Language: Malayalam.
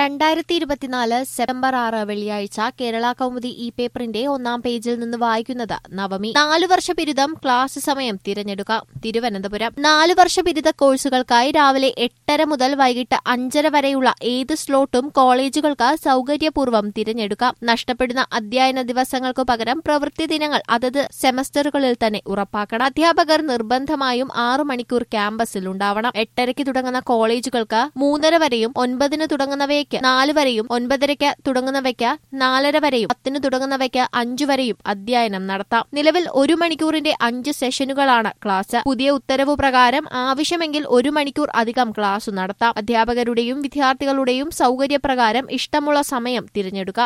രണ്ടായിരത്തി ഇരുപത്തിനാല് സെപ്റ്റംബർ ആറ് വെള്ളിയാഴ്ച കേരള കൗമുദി ഇ പേപ്പറിന്റെ ഒന്നാം പേജിൽ നിന്ന് വായിക്കുന്നത് നവമി നാലു വർഷ ബിരുദം ക്ലാസ് സമയം തിരഞ്ഞെടുക്കാം തിരുവനന്തപുരം നാലു വർഷ ബിരുദ കോഴ്സുകൾക്കായി രാവിലെ എട്ടര മുതൽ വൈകിട്ട് അഞ്ചര വരെയുള്ള ഏത് സ്ലോട്ടും കോളേജുകൾക്ക് സൌകര്യപൂർവ്വം തിരഞ്ഞെടുക്കാം നഷ്ടപ്പെടുന്ന അധ്യയന ദിവസങ്ങൾക്കു പകരം പ്രവൃത്തി ദിനങ്ങൾ അതത് സെമസ്റ്ററുകളിൽ തന്നെ ഉറപ്പാക്കണം അധ്യാപകർ നിർബന്ധമായും ആറു മണിക്കൂർ ക്യാമ്പസിൽ ഉണ്ടാവണം എട്ടരയ്ക്ക് തുടങ്ങുന്ന കോളേജുകൾക്ക് മൂന്നര വരെയും ഒൻപതിന് തുടങ്ങുന്നവയ്ക്ക് നാല് വരെയും ഒൻപതരയ്ക്ക് തുടങ്ങുന്നവയ്ക്ക് നാലര വരെയും പത്തിന് തുടങ്ങുന്നവയ്ക്ക് അഞ്ചു വരെയും അധ്യയനം നടത്താം നിലവിൽ ഒരു മണിക്കൂറിന്റെ അഞ്ച് സെഷനുകളാണ് ക്ലാസ് പുതിയ ഉത്തരവ് പ്രകാരം ആവശ്യമെങ്കിൽ ഒരു മണിക്കൂർ അധികം ക്ലാസ് നടത്താം അധ്യാപകരുടെയും വിദ്യാർത്ഥികളുടെയും സൌകര്യപ്രകാരം ഇഷ്ടമുള്ള സമയം തിരഞ്ഞെടുക്കാം